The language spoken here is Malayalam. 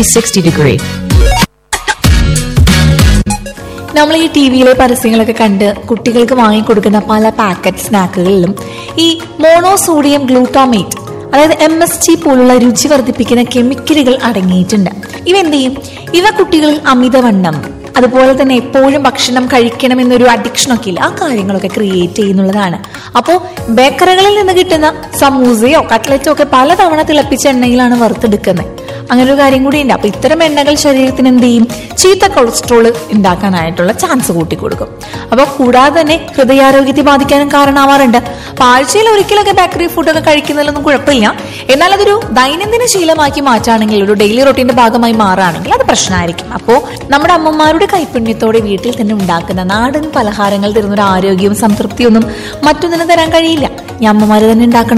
360 degree. നമ്മൾ ഈ ടി വിയിലെ പരസ്യങ്ങളൊക്കെ കണ്ട് കുട്ടികൾക്ക് വാങ്ങിക്കൊടുക്കുന്ന പല പാക്കറ്റ് സ്നാക്കുകളിലും ഈ മോണോസോഡിയം ഗ്ലൂട്ടാമേറ്റ് അതായത് എം എസ് ടി പോലുള്ള രുചി വർദ്ധിപ്പിക്കുന്ന കെമിക്കലുകൾ അടങ്ങിയിട്ടുണ്ട് ഇവ എന്ത് ചെയ്യും ഇവ കുട്ടികളിൽ അമിതവണ്ണം അതുപോലെ തന്നെ എപ്പോഴും ഭക്ഷണം കഴിക്കണം എന്നൊരു അഡിക്ഷനൊക്കെ ഇല്ല ആ കാര്യങ്ങളൊക്കെ ക്രിയേറ്റ് ചെയ്യുന്നുള്ളതാണ് അപ്പോൾ ബേക്കറികളിൽ നിന്ന് കിട്ടുന്ന സമൂസയോ കട്ട്ലറ്റോ ഒക്കെ പലതവണ തിളപ്പിച്ച എണ്ണയിലാണ് വറുത്തെടുക്കുന്നത് അങ്ങനെ ഒരു കാര്യം കൂടി ഉണ്ട് അപ്പൊ ഇത്തരം എണ്ണകൾ ശരീരത്തിന് എന്ത് ചെയ്യും ചീത്ത കൊളസ്ട്രോൾ ഉണ്ടാക്കാനായിട്ടുള്ള ചാൻസ് കൂട്ടി കൊടുക്കും അപ്പൊ കൂടാതെ തന്നെ ഹൃദയാരോഗ്യത്തെ ബാധിക്കാനും കാരണമാവാറുണ്ട് അപ്പൊ ആഴ്ചയിൽ ഒരിക്കലൊക്കെ ബേക്കറി ഫുഡൊക്കെ കഴിക്കുന്നതിലൊന്നും കുഴപ്പമില്ല എന്നാൽ അതൊരു ദൈനംദിന ശീലമാക്കി മാറ്റുകയാണെങ്കിൽ ഒരു ഡെയിലി റൊട്ടീന്റെ ഭാഗമായി മാറുകയാണെങ്കിൽ അത് പ്രശ്നമായിരിക്കും അപ്പോൾ നമ്മുടെ അമ്മമാരുടെ കൈപുണ്യത്തോടെ വീട്ടിൽ തന്നെ ഉണ്ടാക്കുന്ന നാടൻ പലഹാരങ്ങൾ തരുന്ന ഒരു ആരോഗ്യവും സംതൃപ്തിയൊന്നും മറ്റൊന്നിനും തരാൻ കഴിയില്ല ഈ അമ്മമാര് തന്നെ ഉണ്ടാക്കണം